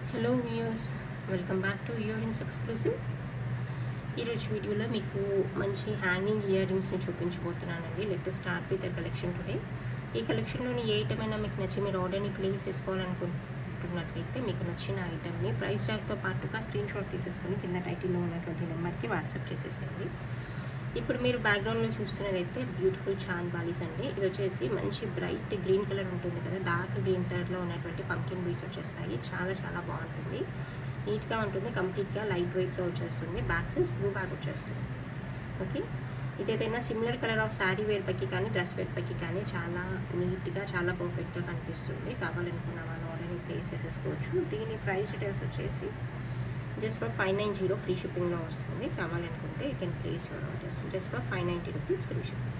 hello viewers welcome back to earrings exclusive ఈరోజు వీడియోలో మీకు మంచి హ్యాంగింగ్ ఇయర్ రింగ్స్ని చూపించబోతున్నానండి let start with the collection today ఈ కలెక్షన్లోని ఏ ఐటమ్ అయినా మీకు నచ్చి మీరు ఆర్డర్ని ప్లేస్ చేసుకోవాలనుకుంటున్నట్లయితే మీకు నచ్చిన ఐటమ్ని ప్రైస్ ట్యాగ్తో పాటుగా స్క్రీన్ షాట్ తీసేసుకొని కింద టైటిల్లో ఉన్నటువంటి నెంబర్కి వాట్సాప్ చేసేసేయండి ఇప్పుడు మీరు బ్యాక్గ్రౌండ్లో చూస్తున్నదైతే బ్యూటిఫుల్ చాంద్ బాలీస్ అండి ఇది వచ్చేసి మంచి బ్రైట్ గ్రీన్ కలర్ ఉంటుంది కదా డార్క్ గ్రీన్ కలర్లో ఉన్నటువంటి పంకిన్ బీట్స్ వచ్చేస్తాయి చాలా చాలా బాగుంటుంది నీట్గా ఉంటుంది కంప్లీట్గా లైట్ వెయిట్లో వచ్చేస్తుంది బ్యాక్ సైడ్ స్క్రూ బ్యాగ్ వచ్చేస్తుంది ఓకే ఇది ఏదైనా similar colour of sari wear పైకి కానీ డ్రెస్ వేర్ పైకి కానీ చాలా నీట్గా చాలా పర్ఫెక్ట్గా కనిపిస్తుంది కావాలనుకున్న వాళ్ళు ఆర్డర్ని ప్లేస్ చేసేసుకోవచ్చు దీని ప్రైస్ డీటెయిల్స్ వచ్చేసి just for five nine zero free షిప్పింగ్లో వస్తుంది కావాలనుకుంటే you can place your orders just for five ninety rupees free shipping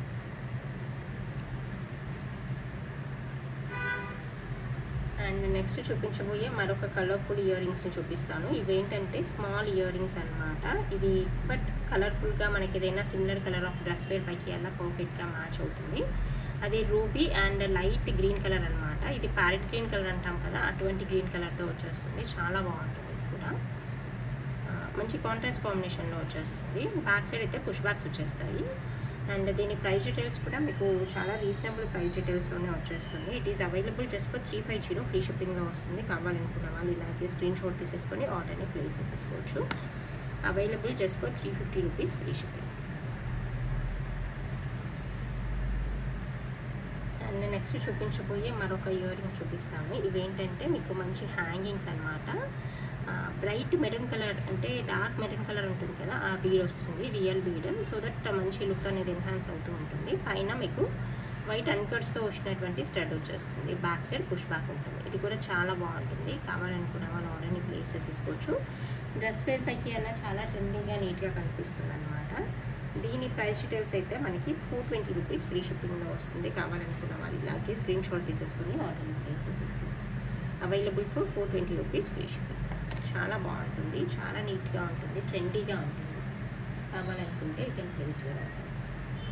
and next చూపించబోయే మరొక కలర్ఫుల్ ఇయర్ రింగ్స్ని చూపిస్తాను ఇవేంటంటే స్మాల్ ఇయర్ రింగ్స్ అనమాట ఇది బట్ కలర్ఫుల్గా మనకి ఏదైనా similar colour of dress wear పైకి అలా పర్ఫెక్ట్గా మ్యాచ్ అవుతుంది అది ruby and light green colour అనమాట ఇది ప్యారెట్ గ్రీన్ కలర్ అంటాం కదా అటువంటి గ్రీన్ కలర్తో వచ్చేస్తుంది చాలా బాగుంటుంది ఇది కూడా మంచి కాంట్రాస్ట్ కాంబినేషన్లో వచ్చేస్తుంది బ్యాక్ సైడ్ అయితే పుష్ బ్యాక్స్ వచ్చేస్తాయి అండ్ దీని ప్రైస్ డీటెయిల్స్ కూడా మీకు చాలా రీజనబుల్ ప్రైస్ డీటెయిల్స్లోనే వచ్చేస్తుంది it is available just for three five zero free షిప్పింగ్లో వస్తుంది కావాలనుకున్న వాళ్ళు ఇలాగే స్క్రీన్ షాట్ తీసేసుకొని ఆర్డర్ని ప్లేస్ చేసేసుకోవచ్చు available just for three fifty rupees free shipping and next చూపించబోయే మరొక ఇయర్ రింగ్ చూపిస్తాను ఇవేంటంటే మీకు మంచి హ్యాంగింగ్స్ అనమాట బ్రైట్ మెరూన్ కలర్ అంటే డార్క్ మెరూన్ కలర్ ఉంటుంది కదా ఆ బీడ్ వస్తుంది రియల్ బీడ్ సో దట్ మంచి లుక్ అనేది ఎన్హాన్స్ అవుతూ ఉంటుంది పైన మీకు వైట్ అన్కట్స్తో వచ్చినటువంటి స్టడ్ వచ్చేస్తుంది బ్యాక్ సైడ్ పుష్ బ్యాక్ ఉంటుంది ఇది కూడా చాలా బాగుంటుంది కావాలనుకున్న వాళ్ళు ఆర్డర్ని ప్లేస్ చేసేసుకోవచ్చు డ్రెస్ వేర్ పైకి అలా చాలా ట్రెండీగా నీట్గా కనిపిస్తుంది అనమాట దీని ప్రైస్ డీటెయిల్స్ అయితే మనకి ఫోర్ ట్వంటీ రూపీస్ ఫ్రీ షిప్పింగ్లో వస్తుంది కావాలనుకున్న వాళ్ళు ఇలాగే స్క్రీన్ షాట్ తీసేసుకుని ఆర్డర్ని ప్లేస్ చేసేసుకోండి available for four twenty rupees free shipping చాలా బాగుంటుంది చాలా నీట్గా ఉంటుంది ట్రెండీగా ఉంటుంది కావాలనుకుంటే you can place your orders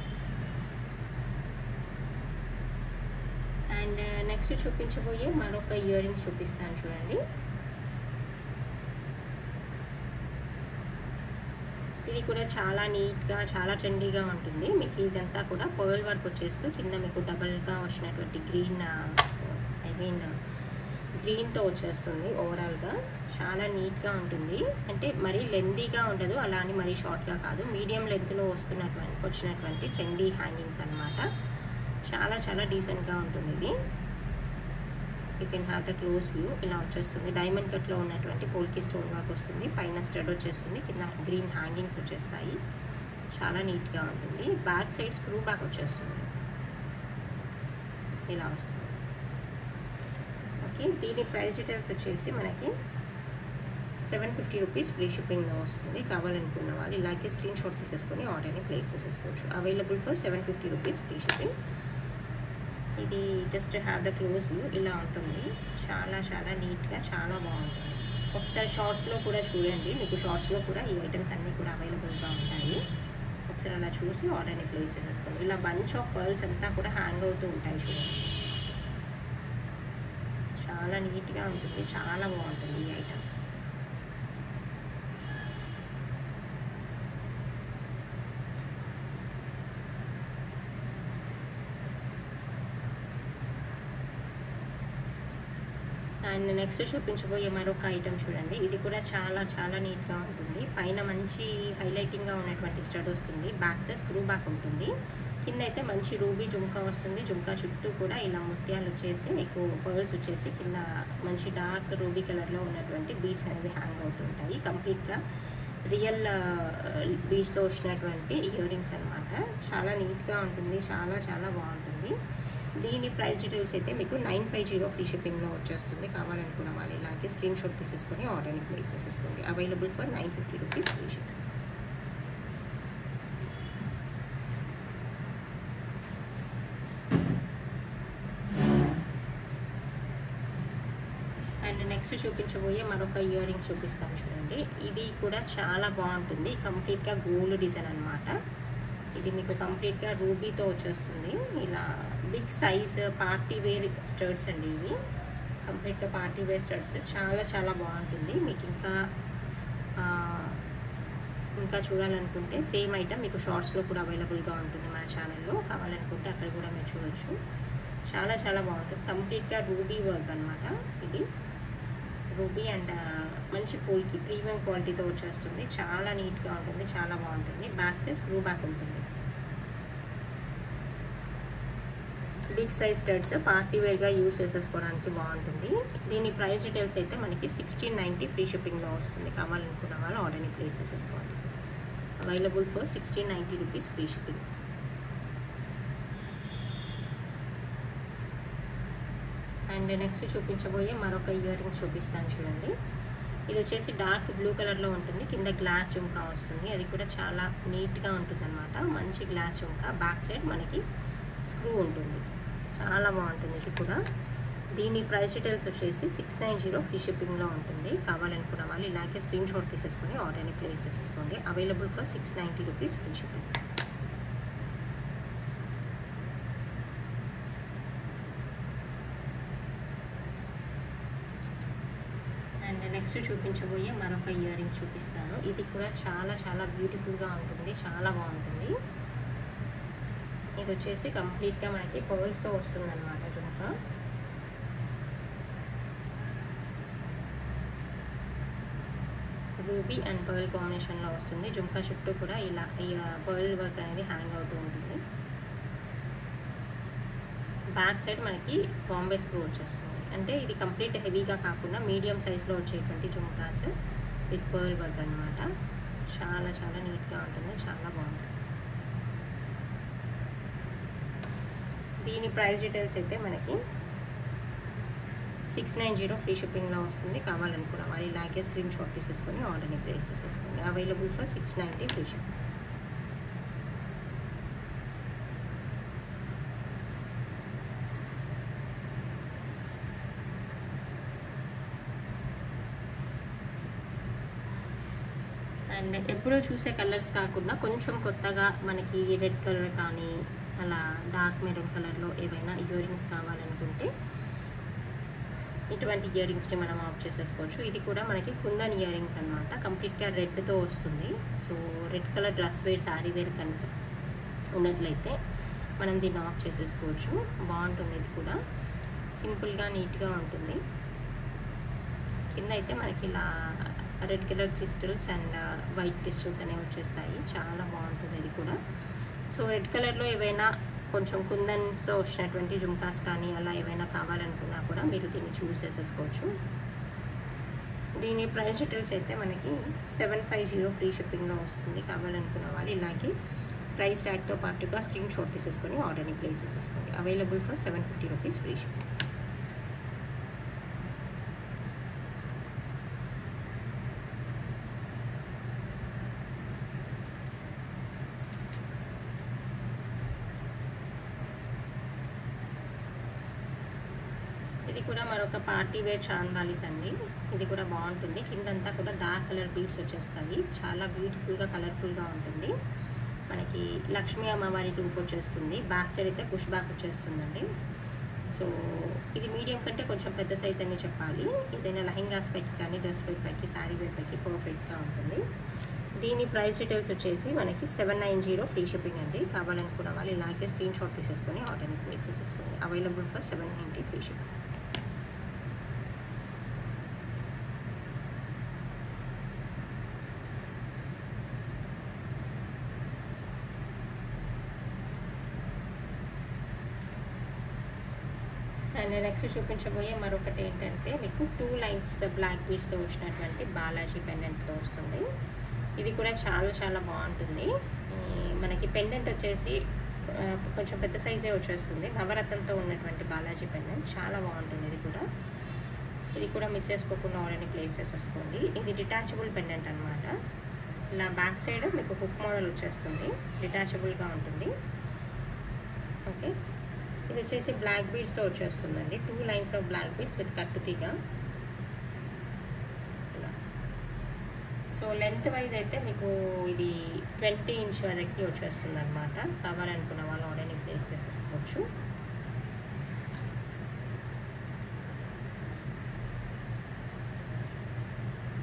and next చూపించబోయే మరొక ఇయర్ రింగ్స్ చూపిస్తాను చూడండి ఇది కూడా చాలా నీట్గా చాలా ట్రెండీగా ఉంటుంది మీకు ఇదంతా కూడా పర్ల్ వర్క్ వచ్చేస్తూ కింద మీకు డబల్గా వచ్చినటువంటి గ్రీన్ ఐ మీన్ గ్రీన్తో వచ్చేస్తుంది ఓవరాల్గా చాలా నీట్గా ఉంటుంది అంటే మరీ లెందీగా ఉండదు అలా అని మరీ షార్ట్గా కాదు మీడియం లెంత్లో వస్తున్నటువంటి వచ్చినటువంటి ట్రెండీ హ్యాంగింగ్స్ అనమాట చాలా చాలా డీసెంట్గా ఉంటుంది ఇది you can have the close view ఇలా వచ్చేస్తుంది డైమండ్ కట్లో ఉన్నటువంటి పోల్కి స్టోన్ వర్క్ వస్తుంది పైన స్టడ్ వచ్చేస్తుంది కింద గ్రీన్ హ్యాంగింగ్స్ వచ్చేస్తాయి చాలా నీట్గా ఉంటుంది బ్యాక్ సైడ్ స్క్రూ బ్యాక్ వచ్చేస్తుంది ఇలా వస్తుంది ఓకే దీని ప్రైస్ డీటెయిల్స్ వచ్చేసి మనకి సెవెన్ ఫిఫ్టీ రూపీస్ ఫ్రీ షిప్పింగ్లో వస్తుంది కావాలనుకున్న వాళ్ళు ఇలాగే స్క్రీన్ షాట్ తీసేసుకొని ఆర్డర్ని ప్లేస్ చేసేసుకోవచ్చు available for seven fifty rupees free shipping ఇది just have the close view ఇలా ఉంటుంది చాలా చాలా నీట్గా చాలా బాగుంటుంది ఒకసారి షార్ట్స్లో కూడా చూడండి మీకు షార్ట్స్లో కూడా ఈ ఐటమ్స్ అన్నీ కూడా అవైలబుల్గా ఉంటాయి ఒకసారి అలా చూసి ఆర్డర్ని ప్లేస్ చేసేసుకోండి ఇలా బంచ్ ఆఫ్ పర్ల్స్ అంతా కూడా హ్యాంగ్ అవుతూ ఉంటాయి చూడండి చాలా నీట్గా ఉంటుంది చాలా బాగుంటుంది ఈ ఐటమ్ అండ్ నెక్స్ట్ చూపించబోయే మరొక ఐటమ్ చూడండి ఇది కూడా చాలా చాలా నీట్గా ఉంటుంది పైన మంచి హైలైటింగ్గా ఉన్నటువంటి స్టడ్ వస్తుంది బ్యాక్ సైడ్ స్క్రూ బ్యాక్ ఉంటుంది కింద అయితే మంచి రూబీ జుంకా వస్తుంది జుంకా చుట్టూ కూడా ఇలా ముత్యాలు వచ్చేసి మీకు పర్ల్స్ వచ్చేసి కింద మంచి డార్క్ రూబీ కలర్లో ఉన్నటువంటి బీడ్స్ అనేవి హ్యాంగ్ అవుతుంటాయి కంప్లీట్గా రియల్ బీడ్స్తో వచ్చినటువంటి ఇయర్ రింగ్స్ అనమాట చాలా నీట్గా ఉంటుంది చాలా చాలా బాగుంటుంది దీని ప్రైస్ డీటెయిల్స్ అయితే మీకు నైన్ ఫైవ్ జీరో ఫ్రీ షిప్పింగ్లో వచ్చేస్తుంది కావాలనుకున్న వాళ్ళు ఇలాగే స్క్రీన్ షాట్ తీసేసుకొని ఆర్డర్ని ప్లేస్ చేసేసుకోండి available for nine fifty rupees free shipping and next చూపించబోయే మరొక ఇయర్ రింగ్స్ చూపిస్తాను చూడండి ఇది కూడా చాలా బాగుంటుంది కంప్లీట్గా గోల్డ్ డిజైన్ అనమాట ఇది మీకు కంప్లీట్గా రూబీతో వచ్చేస్తుంది ఇలా big size party wear studs అండి ఇవి కంప్లీట్ కంప్లీట్గా పార్టీ వేస్టర్స్ చాలా చాలా బాగుంటుంది మీకు ఇంకా ఆ, ఇంకా చూడాలనుకుంటే సేమ్ ఐటమ్ మీకు షార్ట్స్లో కూడా అవైలబుల్గా ఉంటుంది మన ఛానల్లో కావాలనుకుంటే అక్కడ కూడా మీరు చూడొచ్చు చాలా చాలా బాగుంటుంది కంప్లీట్గా రూబీ వర్క్ అనమాట ఇది రూబీ అండ్ మంచి పూల్కి ప్రీమియం క్వాలిటీతో వచ్చేస్తుంది చాలా నీట్గా ఉంటుంది చాలా బాగుంటుంది బ్యాక్ సైజ్ స్క్రూ బ్యాక్ ఉంటుంది బిగ్ సైజ్ స్టర్ట్స్ పార్టీ వేర్గా యూస్ చేసేసుకోవడానికి బాగుంటుంది దీని ప్రైస్ డీటెయిల్స్ అయితే మనకి సిక్స్టీన్ నైంటీ ఫ్రీ షిప్పింగ్లో వస్తుంది కావాలనుకున్న వాళ్ళు ఆర్డర్ని ప్లేస్ చేసేసుకోండి available for sixteen ninety rupees free shipping and next చూపించబోయే మరొక ఇయర్ రింగ్స్ చూపిస్తాను చూడండి ఇది వచ్చేసి డార్క్ బ్లూ కలర్లో ఉంటుంది కింద గ్లాస్ జుంకా వస్తుంది అది కూడా చాలా నీట్గా ఉంటుంది అనమాట మంచి గ్లాస్ జుంకా బ్యాక్ సైడ్ మనకి స్క్రూ ఉంటుంది చాలా బాగుంటుంది ఇది కూడా దీని ప్రైస్ డీటెయిల్స్ వచ్చేసి సిక్స్ నైన్ జీరో ఫ్రీ షిప్పింగ్లో ఉంటుంది కావాలనుకున్న వాళ్ళు ఇలాగే స్క్రీన్ షాట్ తీసేసుకొని ఆర్డర్ని ప్లేస్ చేసేసుకోండి available for six ninety rupees free shipping and next చూపించబోయే మరొక ఇయర్ రింగ్స్ చూపిస్తాను ఇది కూడా చాలా చాలా బ్యూటిఫుల్గా ఉంటుంది చాలా బాగుంటుంది ఇది వచ్చేసి కంప్లీట్గా మనకి పర్ల్స్తో వస్తుంది అనమాట జుంకా రూబీ అండ్ పర్ల్ కాంబినేషన్లో వస్తుంది జుంకా చుట్టూ కూడా ఇలా ఈ పర్ల్ వర్క్ అనేది హ్యాంగ్ అవుతూ ఉంటుంది బ్యాక్ సైడ్ మనకి బాంబే స్క్రూ వచ్చేస్తుంది అంటే ఇది కంప్లీట్ హెవీగా కాకుండా మీడియం సైజ్లో వచ్చేటువంటి జుంకాస్ విత్ పర్ల్ వర్క్ అనమాట చాలా చాలా నీట్గా ఉంటుంది చాలా బాగుంటుంది దీని ప్రైస్ డీటెయిల్స్ అయితే మనకి సిక్స్ నైన్ జీరో ఫ్రీ షిప్పింగ్లో వస్తుంది కావాలనుకున్న వాళ్ళు ఇలాగే స్క్రీన్ షాట్ తీసేసుకొని ఆర్డర్ని ప్లేస్ చేసేసుకోండి available for six ninety free shipping and ఎప్పుడూ చూసే కలర్స్ కాకుండా కొంచెం కొత్తగా మనకి రెడ్ కలర్ కానీ అలా డార్క్ మెరూన్ కలర్లో ఏవైనా ఇయర్ రింగ్స్ కావాలనుకుంటే ఇటువంటి ఇయర్ రింగ్స్ని మనం ఆఫ్ చేసేసుకోవచ్చు ఇది కూడా మనకి కుందన్ ఇయర్ రింగ్స్ అనమాట కంప్లీట్గా రెడ్తో వస్తుంది so red colour dress wear sari wear కనుక ఉన్నట్లయితే మనం దీన్ని ఆఫ్ చేసేసుకోవచ్చు బాగుంటుంది ఇది కూడా సింపుల్గా నీట్గా ఉంటుంది కింద అయితే మనకి ఇలా red colour crystals and white crystals అనేవి వచ్చేస్తాయి చాలా బాగుంటుంది ఇది కూడా సో రెడ్ కలర్లో ఏవైనా కొంచెం కుందన్స్తో వచ్చినటువంటి జుమ్కాస్ కానీ అలా ఏవైనా కావాలనుకున్నా కూడా మీరు దీన్ని చూస్ చేసేసుకోవచ్చు దీని ప్రైస్ డీటెయిల్స్ అయితే మనకి సెవెన్ ఫైవ్ జీరో ఫ్రీ షిప్పింగ్లో వస్తుంది కావాలనుకున్న వాళ్ళు ఇలాగే ప్రైస్ ట్యాగ్తో పాటుగా స్క్రీన్ షాట్ తీసేసుకొని ఆర్డర్ని ప్లేస్ చేసేసుకోండి available for seven fifty rupees free shipping ఇది కూడా మరొక పార్టీ వేర్ చాందాలీస్ అండి ఇది కూడా బాగుంటుంది కిందంతా కూడా డార్క్ కలర్ బీడ్స్ వచ్చేస్తాయి చాలా బ్యూటిఫుల్గా కలర్ఫుల్గా ఉంటుంది మనకి లక్ష్మీ అమ్మవారి రూప్ వచ్చేస్తుంది బ్యాక్ సైడ్ అయితే పుష్ బ్యాక్ వచ్చేస్తుందండి సో ఇది మీడియం కంటే కొంచెం పెద్ద సైజ్ అని చెప్పాలి ఏదైనా లెహెంగాస్ పైకి కానీ డ్రెస్ వేర్ పైకి శారీ వేర్ పైకి పర్ఫెక్ట్గా ఉంటుంది దీని ప్రైస్ డీటెయిల్స్ వచ్చేసి మనకి seven nine zero free shipping అండి కావాలనుకున్న వాళ్ళు ఇలాగే స్క్రీన్ షాట్ తీసేసుకొని ఆర్డర్ని ప్లేస్ చేసేసుకోండి available for seven ninety free shipping and next చూపించబోయే మరొకటి ఏంటంటే మీకు టూ లైన్స్ బ్లాక్ బీడ్స్తో వచ్చినటువంటి బాలాజీ పెండెంట్తో వస్తుంది ఇది కూడా చాలా చాలా బాగుంటుంది ఈ మనకి పెండెంట్ వచ్చేసి ఆ, కొంచెం పెద్ద సైజే వచ్చేస్తుంది నవరత్నంతో ఉన్నటువంటి బాలాజీ పెండెంట్ చాలా బాగుంటుంది ఇది కూడా ఇది కూడా మిస్ చేసుకోకుండా ఆల్రెడీ ప్లేస్ చేసేసుకోండి ఇది డిటాచబుల్ పెండెంట్ అనమాట ఇలా బ్యాక్ సైడ్ మీకు హుక్ మోడల్ వచ్చేస్తుంది డిటాచబుల్గా ఉంటుంది ఓకే ఇది వచ్చేసి బ్లాక్ బీడ్స్తో వచ్చేస్తుందండి two lines of black beads with కట్టు తీగ ఇలా సో లెంత్ వైజ్ అయితే మీకు ఇది ట్వంటీ ఇంచ్ వరకు వచ్చేస్తుంది అనమాట కావాలనుకున్న వాళ్ళు ఆల్రెడీ ప్లేస్ చేసేసుకోవచ్చు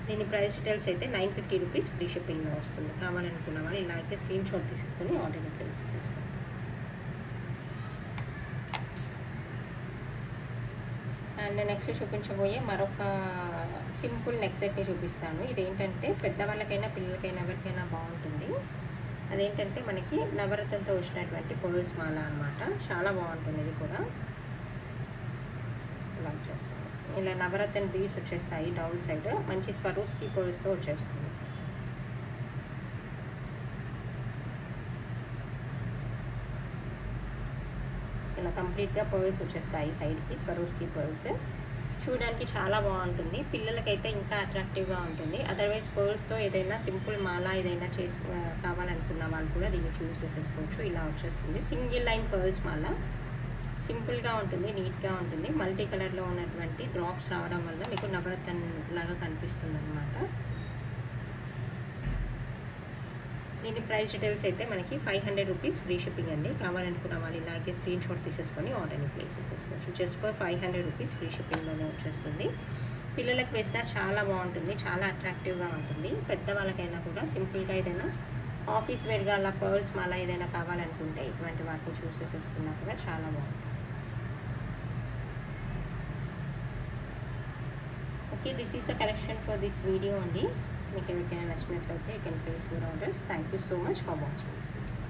దీని ప్రైస్ డీటెయిల్స్ అయితే నైన్ ఫిఫ్టీ రూపీస్ ఫ్రీ షిప్పింగ్లో వస్తుంది కావాలనుకున్న వాళ్ళు ఇలా అయితే స్క్రీన్ షాట్ తీసేసుకొని ఆర్డర్ ప్లేస్ తీసేసుకోండి అండ్ నెక్స్ట్ చూపించబోయే మరొక సింపుల్ నెక్ సెట్ని చూపిస్తాను ఇదేంటంటే పెద్దవాళ్ళకైనా పిల్లలకైనా ఎవరికైనా బాగుంటుంది అదేంటంటే మనకి నవరత్నంతో వచ్చినటువంటి పర్ల్స్ మాల అనమాట చాలా బాగుంటుంది ఇది కూడా ఇలా వచ్చేస్తుంది ఇలా నవరత్న బీడ్స్ వచ్చేస్తాయి డౌన్ సైడ్ మంచి స్వరూస్కి పర్ల్స్తో వచ్చేస్తుంది ఇలా కంప్లీట్గా పర్ల్స్ వచ్చేస్తాయి సైడ్కి స్వరూస్కి పర్ల్స్ చూడడానికి చాలా బాగుంటుంది పిల్లలకైతే ఇంకా అట్రాక్టివ్గా ఉంటుంది అదర్వైజ్ పర్ల్స్తో ఏదైనా సింపుల్ మాల ఏదైనా చేసు కావాలనుకున్న వాళ్ళు కూడా దీన్ని చూస్ చేసేసుకోవచ్చు ఇలా వచ్చేస్తుంది సింగిల్ లైన్ పర్ల్స్ మాల సింపుల్గా ఉంటుంది నీట్గా ఉంటుంది మల్టీ కలర్లో ఉన్నటువంటి డ్రాప్స్ రావడం వల్ల మీకు నవరత్న లాగా కనిపిస్తుంది అనమాట దీని ప్రైస్ డీటెయిల్స్ అయితే మనకి five hundred rupees free shipping అండి కావాలనుకున్న వాళ్ళు ఇలాగే స్క్రీన్ షాట్ తీసేసుకొని ఆర్డర్ని ప్లేస్ చేసేసుకోవచ్చు just for five hundred rupees free షిప్పింగ్లోనే వచ్చేస్తుంది పిల్లలకు వేసినా చాలా బాగుంటుంది చాలా అట్రాక్టివ్గా ఉంటుంది పెద్దవాళ్ళకైనా కూడా సింపుల్గా ఏదైనా ఆఫీస్ వేర్గా అలా పర్ల్స్ మళ్ళీ ఏదైనా కావాలనుకుంటే ఇటువంటి వాటిని చూస్ చేసేసుకున్నా కూడా చాలా బాగుంటుంది okay this is the collection for this video అండి మీకు ఎవరికైనా నచ్చినట్లయితే you can place your orders thank you so much for watching this video